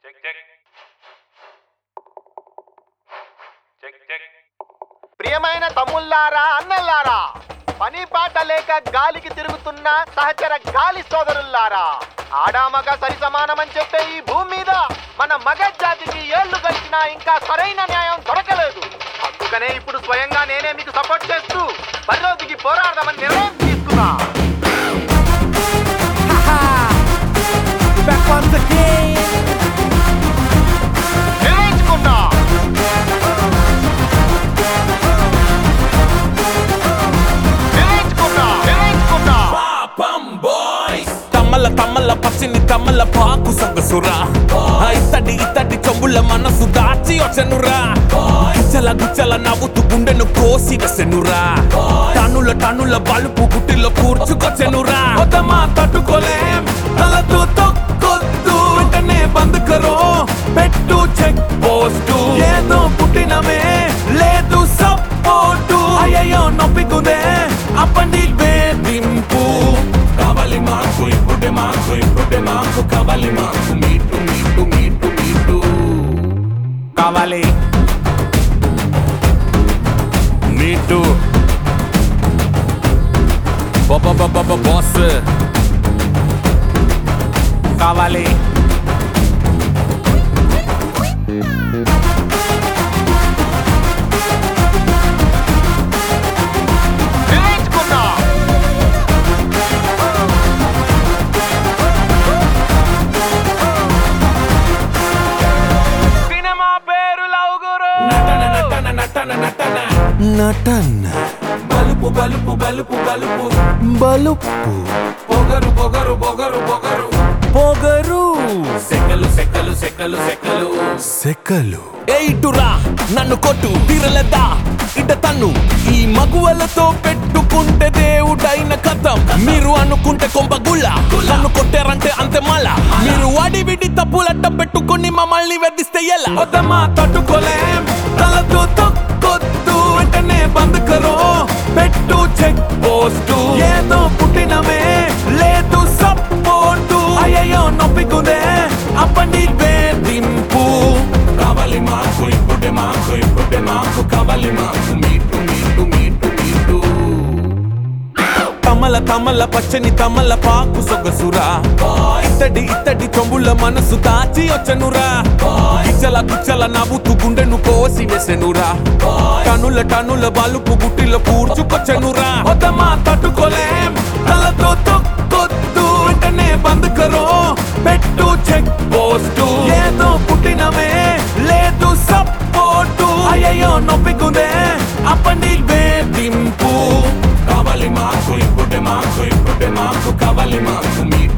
Check check check check ప్రియమైన తమ్ముళ్ళారా అన్నల్లారా పని పాట లేక గాలికి తిరుగుతున్న సహచర గాలి సోదరుల్లారా ఆడామగ సరి సమానమని చెప్పే ఈ భూమి మీద మన మగ జాతికి ఏళ్లు గడిచినా ఇంకా సరైన న్యాయం దొరకలేదు అందుకనే ఇప్పుడు స్వయంగా నేనే మీకు సపోర్ట్ చేస్తూ బరిలోకి పోరాడదామని నిర్ణయం తీసుకున్నా Back once again. నిర్ణయించుకున్నా నిర్ణయించుకున్నా నిర్ణయించుకున్నా తమ్మల తమ్మల పచ్చిని తమ్మల పాకు సొగసురా ఆ ఇత్తడి ఇత్తడి చెంబుల మనసు దాచి వచ్చనురా గుచ్చల గుచ్చల నవ్వుతూ గుండెను కోసి వెసెనురా టన్నుల టన్నుల బలుపు గుట్టిలో కూర్చుకొచ్చెనురా వద్దమా తట్టుకోలేం తలతో తొక్కొద్దు వెంటనే బంద్ కరో పెట్టు చెక్ పోస్టు ఏదో పుట్టినమే లేదు సపోర్టు అయ్యయ్యో నొప్పికుందే అప్పండి వేధింపు కావాలి మాకు ఇప్పుడే మాకు ఇప్పుడే మాకు కావాలి మాకు మీటు మీటు మీటు మీటు కావాలి మీటు బాస్ కావాలి నిర్ణయించుకున్నా సినిమా పేరు లవుగురు నటన నటన నటన నటన నటన బలుపు బలుపు బలుపు బలుపు బలుపు పొగరు పొగరు పొగరు పొగరు పొగరు సెక్కలు సెక్కలు సెక్కలు సెక్కలు సెకలు ఏ ఇటురా నన్ను కొట్టు తీరలేదా ఇట తన్ను ఈ మగువలతో పెట్టుకుంటే దేవుడైన కథం మీరు అనుకుంటే కొంప గుళ్ళ నన్ను కొట్టారంటే అంతే మళ్ళ మీరు వాడి విడి తప్పులట్ట పెట్టుకుని మమ్మల్ని వెదిస్తే ఎలా వద్దమ్మా తట్టుకోలేం తలతో తొక్కొద్దు వెంటనే బంద్ కరో పెట్టు చెక్ పోస్టు ఏదో పుట్టినమే లేదు సపోర్టు అయ్యయ్యో నొప్పికుందే అప్పండి వేధింపు కావాలి మాకు ఇప్పుడే మాకు ఇప్పుడే మాకు కావాలి మాకు మీటు మీటు మీటు మీటు తమల తమల పచ్చని తమల పాకు సొగసురా ఇత్తడి ఇత్తడి చెంబుల మనసు దాచి వచ్చనురా గుచ్చల గుచ్చల నవ్వుతూ గుండెను కోసి వేసెనురా టనుల టనుల బలుపు గుట్టిలో కూర్చుకొచ్చనురా వద్దమ్మా తట్టుకోలేం తలతో తొక్కొద్దు వెంటనే బంద్ కరో పెట్టు చెక్ పోస్టు ఏదో పుట్టినమే లేదు సపోర్టు అయ్యయ్యో నొప్పికుందే అప్పండి వేధింపు కావాలి మాకు ఇప్పుడే మాకు ఇప్పుడే మాకు కావాలి మాకు మీ